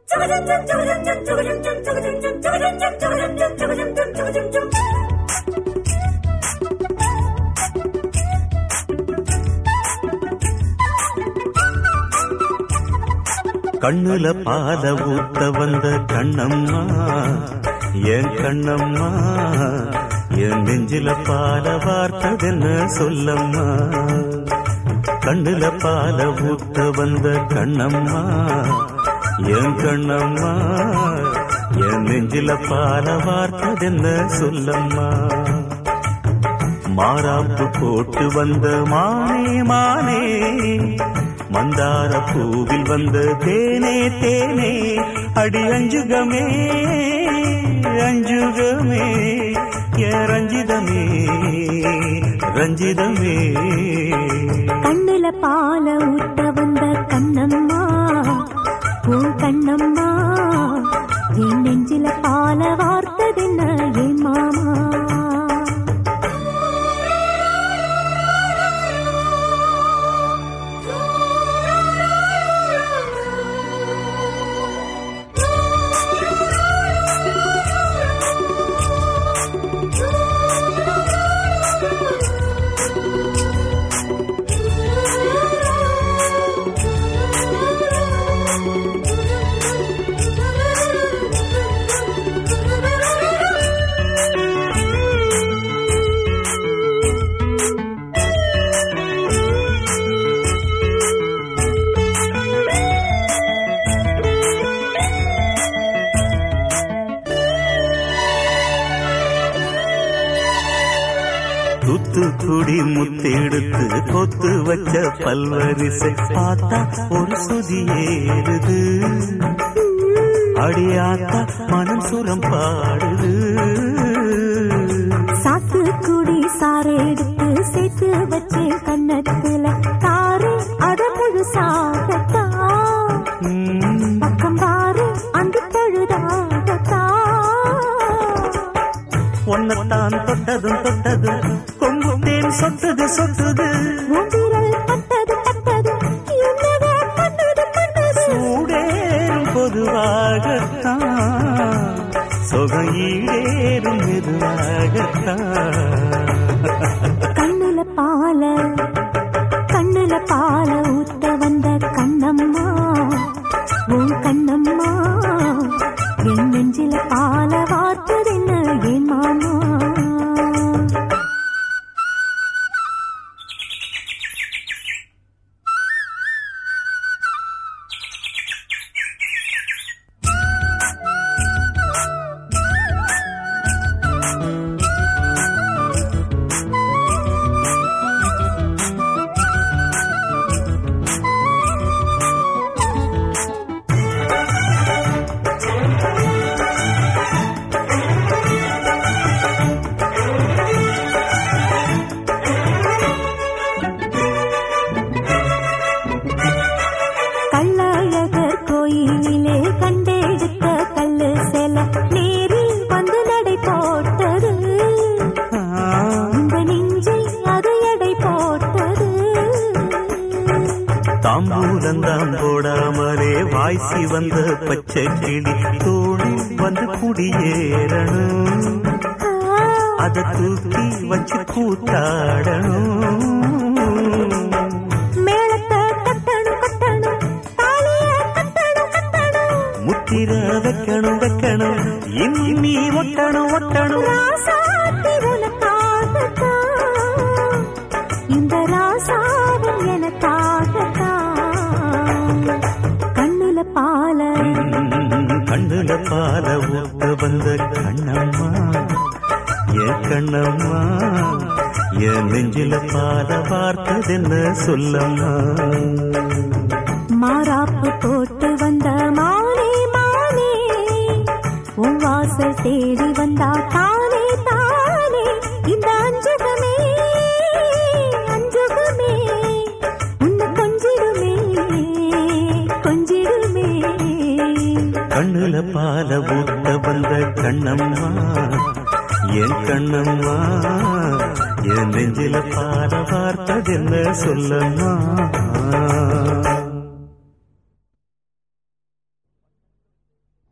கண்ணுல பால ஊத்த வந்த கண்ணம்மா என் கண்ணம்மா என் நெஞ்சில பால வார்த்ததென்ன சொல்லம்மா கண்ணுல பால ஊத்த வந்த கண்ணம்மா என் கண்ணம்மா என் நெஞ்சில பால வார்த்ததென்ன சொல்லம்மா மாறாப்பு போட்டு வந்த மானே மானே மந்தார பூவில் வந்த தேனே தேனே அடி அஞ்சுகமே அஞ்சுகமே ஏ ரஞ்சிதமே ரஞ்சிதமே கண்ணுல பால ஊத்த வந்த கண்ணம்மா உன் கண்ணம்மா என் நெஞ்சில பால வார்த்ததென்ன என் மாமா தூத்துக்குடி முத்தெடுத்து கொத்து வச்ச பல்வரிசை பார்த்தா ஒரு சுதி ஏறுது அடியாத்தா மனம் சுரம் பாடுது சாத்து குடி சாறு எடுத்து சேர்த்து வச்சு கண்ணத்துல தாரு அத முழுசாகத்தா ம், பக்கம் பாரு அங்கு பழுதாகத்தா ஒன்னத்தான் தொட்டதும் தொட்டதும் கொங்கு தேன் சொட்டுது சொட்டுது உந்திரல் பட்டது பட்டது என்னவோ பண்ணது பண்ணது சூடேறும் பொதுவாகத்தான் சுகம் ஈடேறும் மெதுவாகத்தான் கண்ணுல பால கண்ணுல பால ஊத்த வந்த கண்ணம்மா உன் கண்ணம்மா என் நெஞ்சில பால வார்த்ததென்ன என் மாமா கள்ளழகர் கோயிலிலே கண்டெடுத்த கல்லு செல நேரில் வந்து நடை போட்டது இந்த நெஞ்சில் அது எடை போட்டது தாம்பூலந்தாம் போடாமலே வாய்ச்சி வந்த பச்சை கிளி தோணி வந்து குடியேறணும் அத தூக்கி வச்சு கூத்தாடணும் மேளத்தை கட்டணும் கட்டணும் தாலிய கட்டணும் கட்டணும் முத்திர வைக்கணும் வைக்கணும் இன்னி ஒட்டணும் ஒட்டணும் ராசாத்தி உனக்காகத்தான் இந்த ராசாவும் எனக்காகத்தான் கண்ணுல பால கண்ணுல பால ஊத்த வந்த கண்ணம்மா என் கண்ணம்மா என் நெஞ்சில பால பார்த்ததென்ன சொல்லம்மா மாறாப்பு போட்டு வந்த மானே மானே உன் வாசல் தேடி வந்தா தானே தானே இந்த அஞ்சுகமே அஞ்சுகமே உன்னை கொஞ்சிடுமே கொஞ்சிடுமே கண்ணுல பால ஊத்த வந்த கண்ணம்மா என் கண்ணம்மா என் நெஞ்சில பால பார்த்ததென்ன சொல்லம்மா